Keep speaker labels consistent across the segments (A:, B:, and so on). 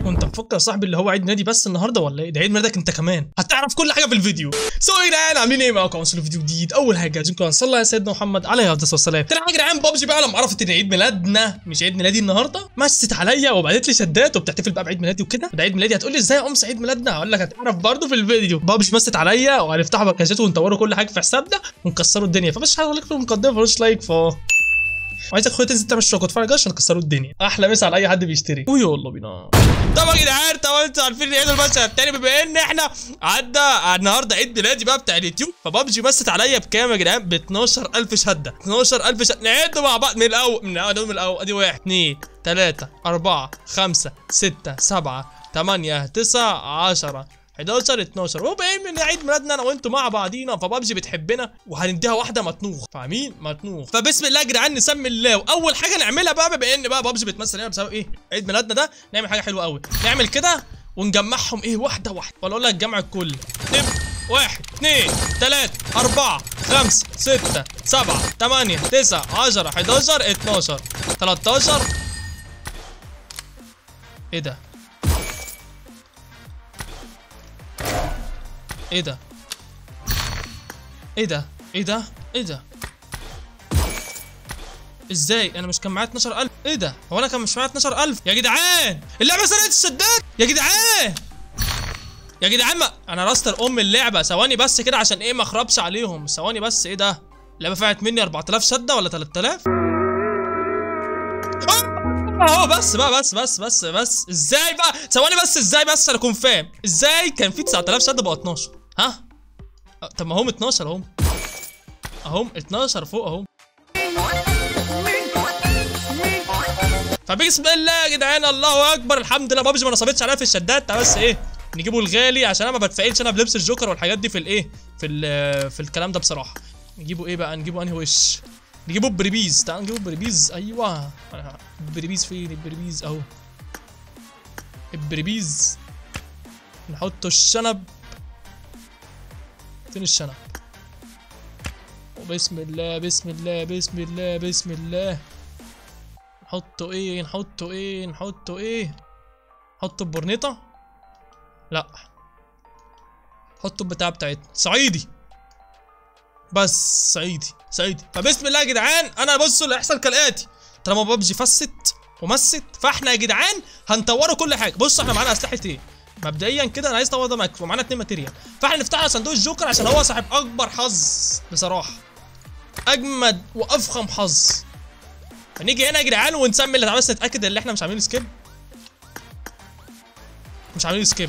A: وانت مفكر يا صاحبي اللي هو عيد ميلادي بس النهارده ولا ايه ده عيد ميلادك انت كمان هتعرف كل حاجه في الفيديو سو يا جدعان عاملين ايه معاكم وصلوا فيديو جديد اول حاجه عايزينكم صلى على سيدنا محمد عليه الصلاه والسلام تاني حاجه يا جدعان بابجي بقى لما عرفت ان عيد ميلادنا مش عيد ميلادي النهارده مست عليا وبعتت لي شدات وبتحتفل بقى بعيد ميلادي وكده ده عيد ميلادي هتقول لي ازاي امس عيد ميلادنا هقول لك هتعرف برضه في الفيديو بابجي مست عليا وهنفتحوا باكجات ونطوروا كل حاجه في حسابنا ونكسروا الدنيا فمش هقول لكم مقدمه فمش لايك ف وعايزك اخويا تنزل تعمل اشتراك وتتفرج عشان تكسروا الدنيا احلى مسا على اي حد بيشتري ويلا بينا طبعا يا جدعان طبعا انتوا عارفين عيد المشهد التاني بما ان احنا عدى النهارده عيد ميلادي بقى بتاع اليوتيوب فبابجي مست عليا بكام يا جدعان ب 12000 شهاده 12000 شهاده نعد مع بعض من الاول من الاول من الاول ادي 1 2 3 4 5 6 7 8 9 10 11 12 وباين من عيد ميلادنا انا وانتوا مع بعضينا فبابجي بتحبنا وهنديها واحده مطنوخ فاهمين مطنوخ فبسم الله يا جدعان نسمي الله واول حاجه نعملها بقى بما ان بقى بابجي بتمثل هنا بسبب ايه عيد ميلادنا ده نعمل حاجه حلوه قوي نعمل كده ونجمعهم ايه واحده واحده ولا اقول لك جمع الكل اب واحد اثنين ثلاثة أربعة خمسة ستة سبعة ثمانية تسعة عشرة 11 12 13 ايه ده؟ ايه ده؟ ايه ده؟ ايه ده؟ ايه ده؟ ازاي؟ انا مش كان معايا 12000 ايه ده؟ هو انا كان مش معايا 12000 يا جدعان اللعبه سرقت السداد يا جدعان يا جدعان ما انا راستر ام اللعبه ثواني بس كده عشان ايه ما اخربش عليهم ثواني بس ايه ده؟ اللعبه فعلت مني 4000 شده ولا 3000 اه بس بقى بس بس بس بس ازاي بقى ثواني بس ازاي بس انا اكون فاهم ازاي كان في 9000 شده بقى 12 ها أه، طب ما هم 12 اهم اهم 12 فوق اهم فبسم الله يا جدعان الله اكبر الحمد لله بابجي ما نصبتش عليا في الشدات تعال بس ايه نجيبه الغالي عشان انا ما بتفائلش انا بلبس الجوكر والحاجات دي في الايه في ال- في الكلام ده بصراحه نجيبه ايه بقى نجيبه انهي وش نجيبه بريبيز تعال نجيبه بريبيز ايوه البريبيز فين البريبيز اهو البريبيز نحط الشنب فين الشنب وبسم الله بسم الله بسم الله بسم الله نحطه ايه نحطه ايه نحطه ايه نحطه ببرنيطة لا حطه البتاع بتاعتنا صعيدي بس صعيدي صعيدي فبسم الله يا جدعان انا بصوا اللي هيحصل كالاتي طالما بابجي فست ومست فاحنا يا جدعان هنطوروا كل حاجه بصوا احنا معانا اسلحه ايه مبدئيا كده انا عايز اطور ده معاك ومعانا اتنين ماتيريال فاحنا نفتح على صندوق الجوكر عشان هو صاحب اكبر حظ بصراحه اجمد وافخم حظ فنيجي هنا يا جدعان ونسمي اللي بس نتاكد ان احنا مش عاملين سكيب مش عاملين سكيب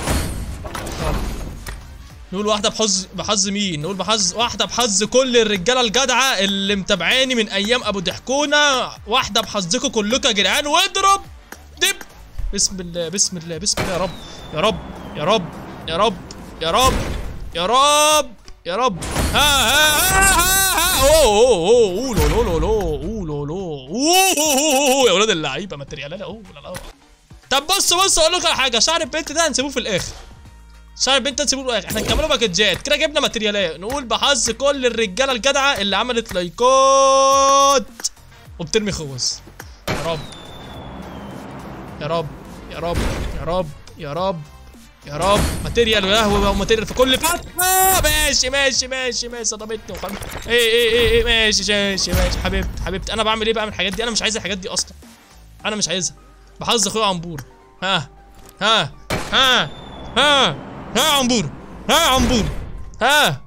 A: نقول واحدة بحظ بحظ مين؟ نقول بحظ واحدة بحظ كل الرجالة الجدعة اللي متابعاني من أيام أبو ضحكونة، واحدة بحظكم كلكم يا جدعان واضرب دب بسم الله بسم الله بسم الله يا رب يا رب يا رب يا رب يا رب يا رب يا رب ها ها ها ها ها اوه اوه اوه اوه لو لو لو لو اوه لو لو اوه اوه اوه يا ولاد اللعيبة ماتريالات اوه لا لا طب بصوا بصوا اقول لكم على حاجة شعر البنت ده هنسيبوه في الآخر شعر البنت نسيبوه في الاخر احنا نكملوا باكجات كده جبنا ماتريالات نقول بحظ كل الرجاله الجدعه اللي عملت لايكات وبترمي خوذ يا رب يا رب يا رب يا رب يا رب يا رب ماتيريال وقهوه وماتيريال في كل فتحه ماشي ماشي ماشي ماشي صدمتني وخم ايه ايه ايه ايه ماشي ماشي ماشي حبيبتي حبيبتي انا بعمل ايه بقى من الحاجات دي انا مش عايز الحاجات دي اصلا انا مش عايزها بحظ اخويا عنبور ها ها ها ها ها يا عنبور ها يا عنبور ها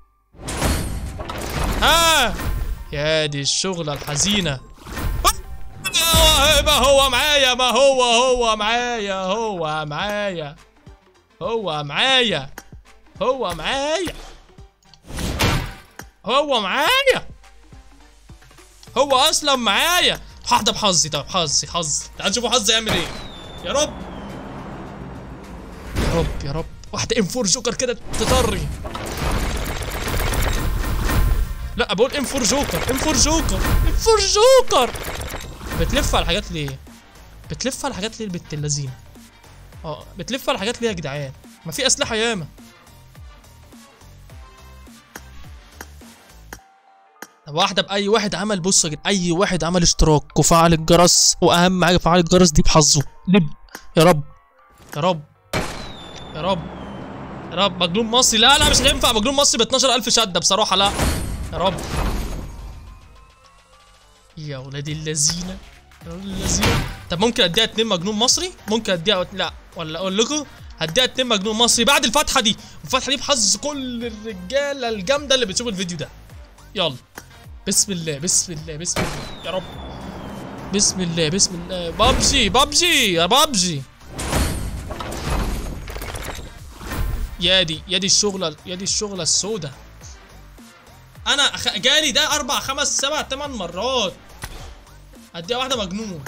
A: ها يا دي الشغلة الحزينة ما هو معايا ما هو هو معايا هو معايا هو معايا هو معايا هو معايا هو اصلا معايا هحضر بحظي طب حظي حظي تعال نشوفوا حظي يعمل ايه يا رب يا رب يا رب واحدة ام 4 جوكر كده تطري لا بقول ام 4 جوكر ام 4 جوكر ام 4 جوكر بتلف على الحاجات ليه؟ بتلف على الحاجات ليه البت اللذينه؟ اه بتلف على الحاجات ليه يا جدعان؟ ما في اسلحه ياما طب واحدة بأي واحد عمل بص يا جدعان أي واحد عمل اشتراك وفعل الجرس وأهم حاجة فعل الجرس دي بحظه لب يا رب يا رب يا رب يا رب مجنون مصري لا لا مش هينفع مجنون مصري ب 12000 شده بصراحه لا يا رب يا ولاد اللذينه يا ولاد اللذينه طب ممكن اديها اتنين مجنون مصري ممكن اديها لا ولا اقول لكم هديها اتنين مجنون مصري بعد الفتحه دي الفتحه دي بحظ كل الرجاله الجامده اللي بتشوف الفيديو ده يلا بسم الله بسم الله بسم الله يا رب بسم الله بسم الله بابجي بابجي يا بابجي يا دي يا دي الشغله يا دي الشغله السوداء انا أخ... جالي ده اربع خمس سبع ثمان مرات اديها واحده مجنون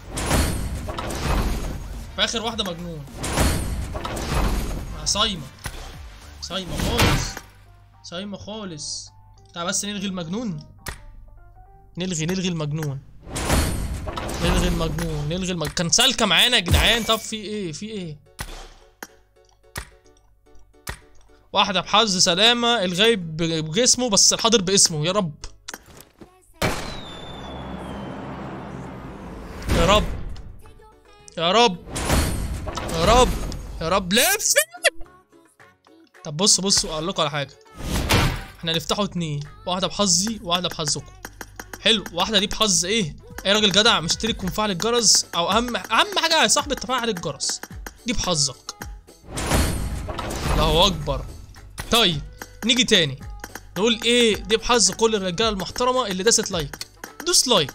A: في اخر واحده مجنون مع صايمه صايمه خالص صايمه خالص تعال بس نلغي المجنون نلغي نلغي المجنون نلغي المجنون نلغي المجنون كان سالكه معانا يا جدعان طب في ايه في ايه واحدة بحظ سلامة الغايب بجسمه بس الحاضر باسمه يا رب يا رب يا رب يا رب يا رب لف طب بصوا بصوا اقول لكم على حاجة احنا هنفتحوا اتنين واحدة بحظي وواحدة بحظكم حلو واحدة دي بحظ ايه اي راجل جدع مشترك ومفعل الجرس او اهم اهم حاجة يا صاحبي تفعل الجرس دي بحظك الله اكبر طيب نيجي تاني نقول ايه دي بحظ كل الرجاله المحترمه اللي داست لايك دوس لايك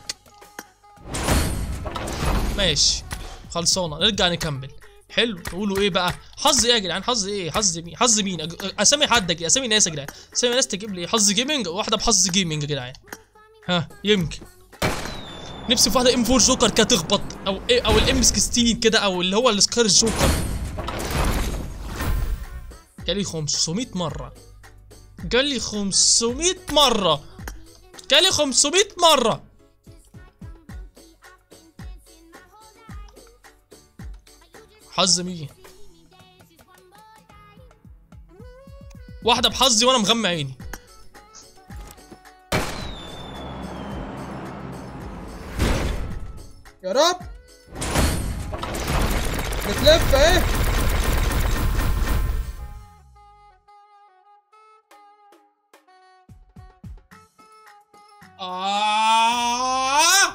A: ماشي خلصانه نرجع نكمل حلو تقولوا ايه بقى حظ ايه يا جدعان حظ ايه حظ مين حظ مين أج- اسامي حد أجي- اسامي ناس يا جدعان اسامي ناس تجيب لي حظ جيمنج واحده بحظ جيمنج يا جدعان ها يمكن نفسي في واحده ام 4 جوكر كده تخبط او ايه او الام 16 كده او اللي هو السكار جوكر جالي 500 مرة جالي 500 مرة جالي 500 مرة حظ مين واحدة بحظي وانا مغمى عيني
B: يا رب بتلف اهي
A: آه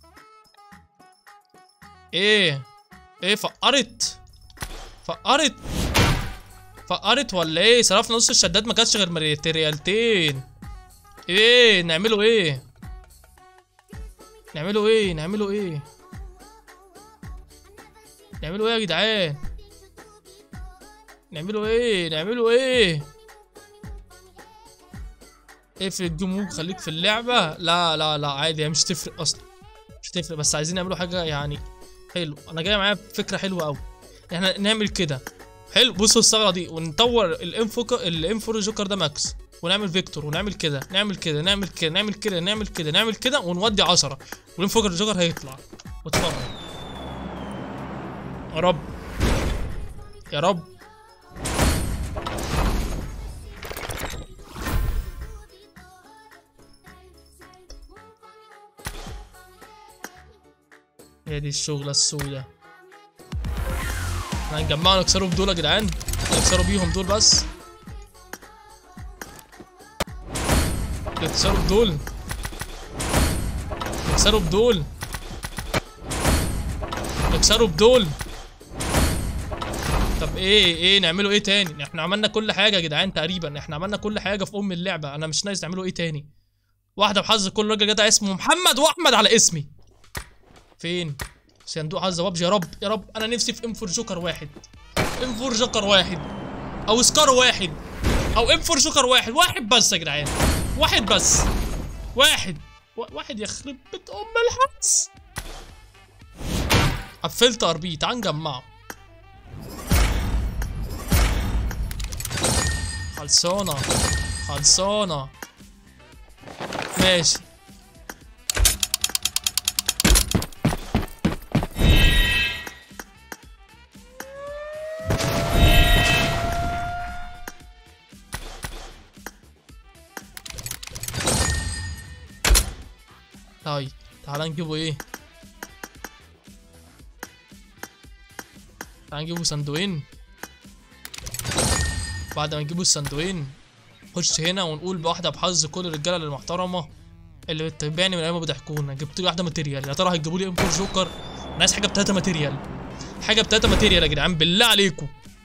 A: ايه ايه فقرت فقرت فقرت ولا ايه صرفنا نص الشداد ما كانتش غير مريت- ريالتين ايه نعمله ايه نعمله ايه نعمله ايه نعمله ايه يا جدعان نعمله ايه نعمله ايه اقفل الجمهور خليك في اللعبة لا لا لا عادي هي مش تفرق اصلا مش تفرق بس عايزين نعملوا حاجة يعني حلو انا جاي معايا فكرة حلوة قوي احنا نعمل كده حلو بصوا الثغرة دي ونطور الام فوك الام فور جوكر ده ماكس ونعمل فيكتور ونعمل كده نعمل كده نعمل كده نعمل كده نعمل كده نعمل كده ونودي 10 والام فوكر جوكر هيطلع واتفرج يا رب يا رب هي دي الشغلة السوداء احنا هنجمعوا نكسروا بدول يا جدعان نكسروا بيهم دول بس نكسروا بدول نكسروا بدول نكسروا بدول طب ايه ايه نعملوا ايه تاني احنا عملنا كل حاجه يا جدعان تقريبا احنا عملنا كل حاجه في ام اللعبه انا مش نايز نعملوا ايه تاني واحده بحظ كل راجل جدع اسمه محمد واحمد على اسمي فين صندوق حظ بابجي يا رب يا رب انا نفسي في ام فور جوكر واحد ام فور جوكر واحد او سكار واحد او ام فور جوكر واحد واحد بس يا جدعان واحد بس واحد و- واحد يخرب بيت ام الحظ قفلت ار بي تعال نجمعه خلصانه خلصانه ماشي طيب تعال نجيبه ايه تعال نجيبوا صندوقين بعد ما نجيبوا الصندوقين نخش هنا ونقول بواحدة بحظ كل الرجالة المحترمة اللي بتتابعني من ايام ما بيضحكونا جبت لي واحدة ماتيريال يا ترى هيجيبوا لي ام 4 جوكر انا عايز حاجة بتلاتة ماتيريال حاجة بتلاتة ماتيريال يا جدعان بالله عليكم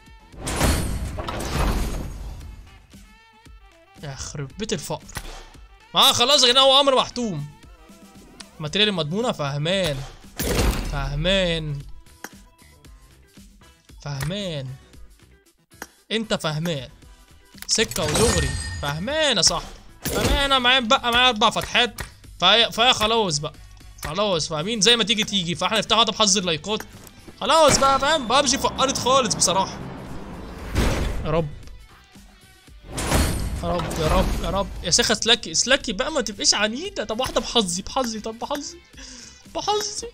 A: يا خرب بيت الفقر اه خلاص يا جدعان هو امر محتوم الماتيريال المضمونة فهمان فهمان فهمان انت فهمان سكه ودغري فهمان يا صاحبي فهمان انا معايا بقى معايا اربع فتحات فهي فهي خلاص بقى خلاص فاهمين زي ما تيجي تيجي فاحنا نفتح هذا بحظ اللايكات خلاص بقى فاهم بابجي فقرت خالص بصراحه يا رب يا رب يا رب يا رب يا شيخه اسلكي اسلكي بقى ما تبقيش عنيده طب واحده بحظي بحظي طب بحظي بحظي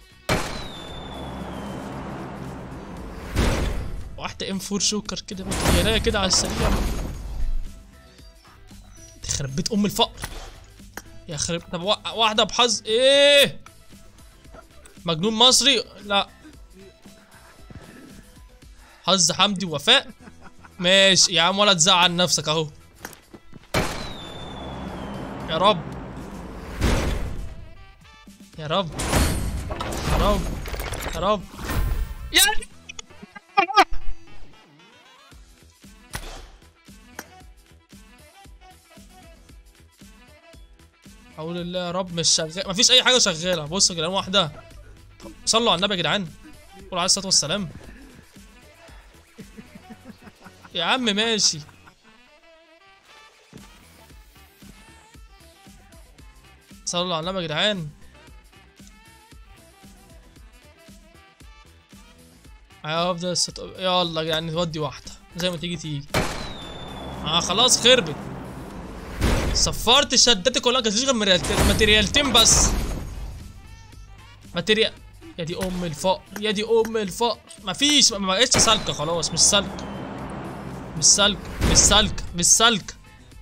A: واحدة ام 4 شوكر كده متخيلها كده على السريع تخرب بيت ام الفقر يا خرب طب وا- واحدة بحظ ايه مجنون مصري لا حظ حمدي ووفاء ماشي يا عم ولا تزعل نفسك اهو يا رب يا رب يا رب يا رب يا حول الله يا رب مش شغال مفيش اي حاجه شغاله بص يا جدعان واحده صلوا على النبي يا جدعان قولوا عليه الصلاه والسلام يا عم ماشي صلوا على النبي يا جدعان هفضل الست... يلا يا جدعان نودي واحده زي ما تيجي تيجي اه خلاص خربت صفرت الشدات كلها كانت غير ماتيريالتين ماتيريالتين بس ماتيريال يا دي ام الفقر يا دي ام الفقر مفيش ما بقتش سالكه خلاص مش سالكه مش سالكه مش سالكه مش سالكه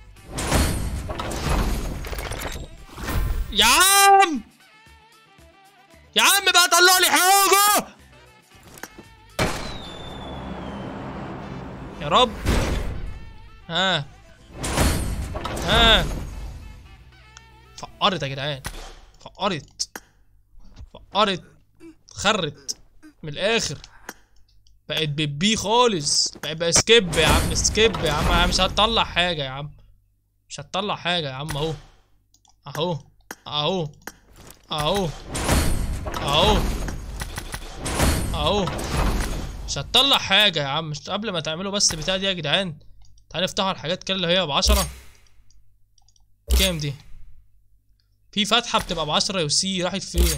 A: يا عم يا عم بقى طلع لي حاجه يا رب ها ها فقرت يا جدعان فقرت فقرت خرت من الاخر بقت بيبي خالص بقت بقى سكيب يا عم سكيب يا عم مش هتطلع حاجه يا عم مش هتطلع حاجه يا عم اهو اهو اهو اهو اهو اهو مش هتطلع حاجه يا عم مش قبل ما تعملوا بس البتاع دي يا جدعان تعالى نفتحوا الحاجات كده اللي هي بعشرة كام دي في فتحة بتبقى بعشرة يا سي راحت فين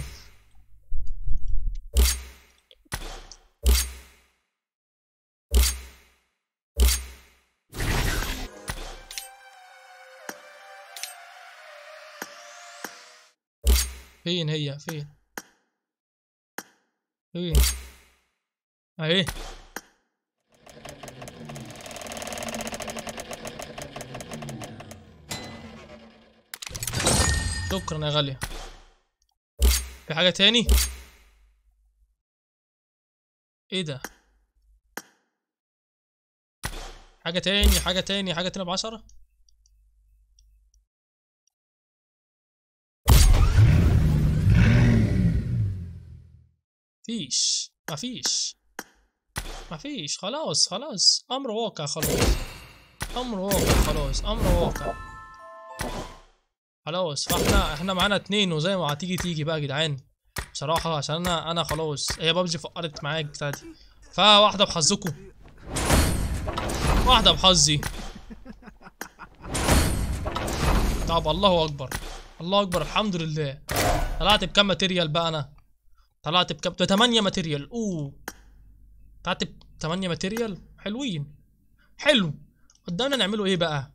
A: فين هي فين فين اهي شكرا يا غالية في حاجة تاني ايه ده حاجة تاني حاجة تاني حاجة تاني بعشرة فيش مفيش مفيش خلاص خلاص امر واقع خلاص امر واقع خلاص امر واقع خلاص فاحنا احنا معانا اتنين وزي ما هتيجي تيجي بقى يا جدعان بصراحة عشان انا انا خلاص هي بابجي فقرت معايا بتاعتي فواحدة بحظكم واحدة بحظي طب الله اكبر الله اكبر الحمد لله طلعت بكام ماتيريال بقى انا طلعت بكام ده 8 ماتيريال اوه طلعت ب 8 ماتيريال حلوين حلو قدامنا نعمله ايه بقى